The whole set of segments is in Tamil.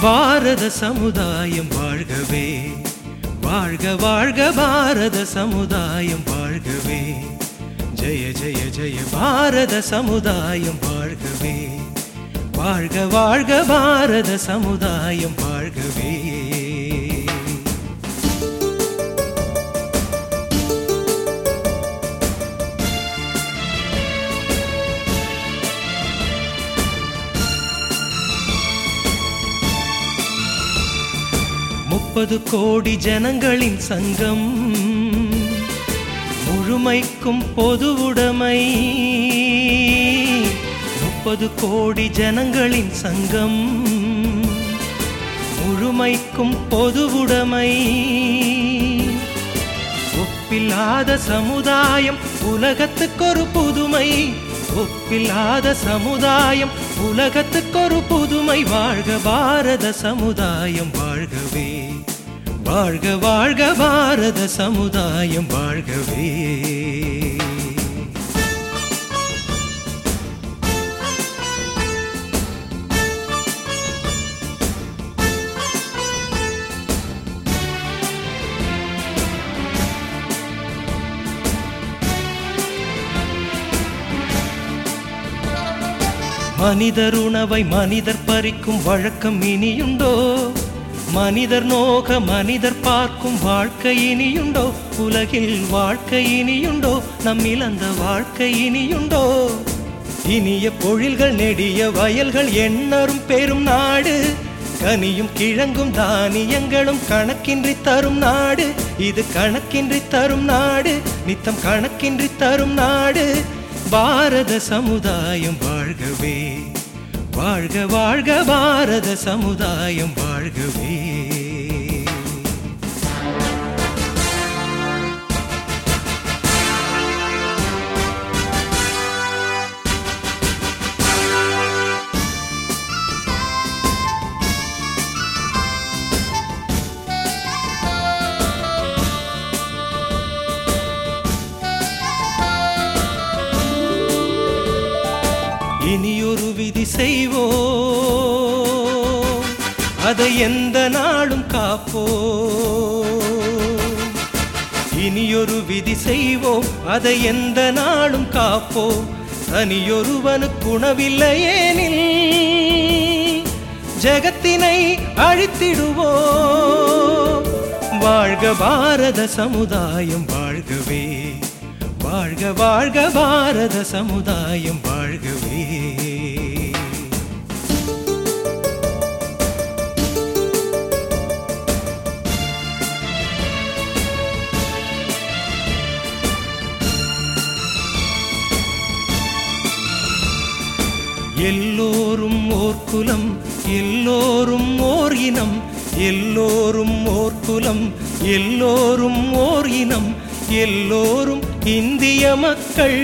பாரத சமுதாயம் வாழ்கவே வாழ்க வாழ்க பாரத சமுதாயம் வாழ்கவே ஜெய ஜெய ஜெய பாரத சமுதாயம் வாழ்கவே வாழ்க வாழ்க பாரத சமுதாயம் வாழ்கவே முப்பது கோடி ஜனங்களின் சங்கம் முழுமைக்கும் பொதுவுடைமை முப்பது கோடி ஜனங்களின் சங்கம் முழுமைக்கும் பொதுவுடைமை ஒப்பில்லாத சமுதாயம் உலகத்துக்கொரு புதுமை ஒப்பில்லாத சமுதாயம் உலகத்துக்கொரு புதுமை வாழ்க பாரத சமுதாயம் வாழ்கவே வாழ்க வாழ்க பாரத சமுதாயம் வாழ்கவே மனிதர் உணவை மனிதர் பறிக்கும் வழக்கம் இனியுண்டோ மனிதர் நோக மனிதர் பார்க்கும் வாழ்க்கை இனியுண்டோ உலகில் வாழ்க்கை இனியுண்டோ நம்மில் அந்த வாழ்க்கை இனியுண்டோ இனிய பொழில்கள் நெடிய வயல்கள் எண்ணரும் பெரும் நாடு கனியும் கிழங்கும் தானியங்களும் கணக்கின்றி தரும் நாடு இது கணக்கின்றி தரும் நாடு நித்தம் கணக்கின்றி தரும் நாடு பாரத சமுதாயம் வாழ்கவே வாழ்க வாழ்க பாரத சமுதாயம் வாழ்கவே இனியொரு விதி செய்வோம் அதை எந்த நாளும் காப்போம் இனியொரு விதி செய்வோம் அதை எந்த நாளும் காப்போம் தனியொருவனுக்கு உணவில்லையேனில் ஜெகத்தினை அழித்திடுவோம் வாழ்க பாரத சமுதாயம் வாழ்கவே வாழ்க வாழ்க பாரத சமுதாயம் வாழ்கவே எல்லோரும் ஓர் குலம் எல்லோரும் ஓர் இனம் எல்லோரும் ஓர் குலம் எல்லோரும் ஓர் இனம் எல்லோரும் இந்திய மக்கள்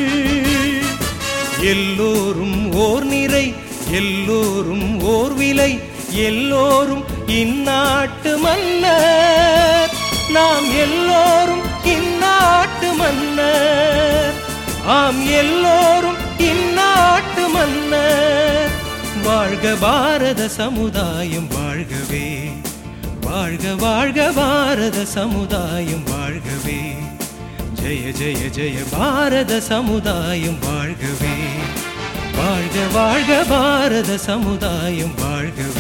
எல்லோரும் ஓர் நிறை எல்லோரும் ஓர் விலை எல்லோரும் இந்நாட்டு மன்னர் நாம் எல்லோரும் இந்நாட்டு மன்னர் ஆம் எல்லோரும் இந்நாட்டு மன்னர் வாழ்க பாரத சமுதாயம் வாழ்கவே வாழ்க வாழ்க பாரத சமுதாயம் வாழ்கவே ஜெய ஜெய ஜெய பாரத சமுதாயம் வாழ்கவே வாழ்க வாழ்க பாரத சமுதாயம் வாழ்கவே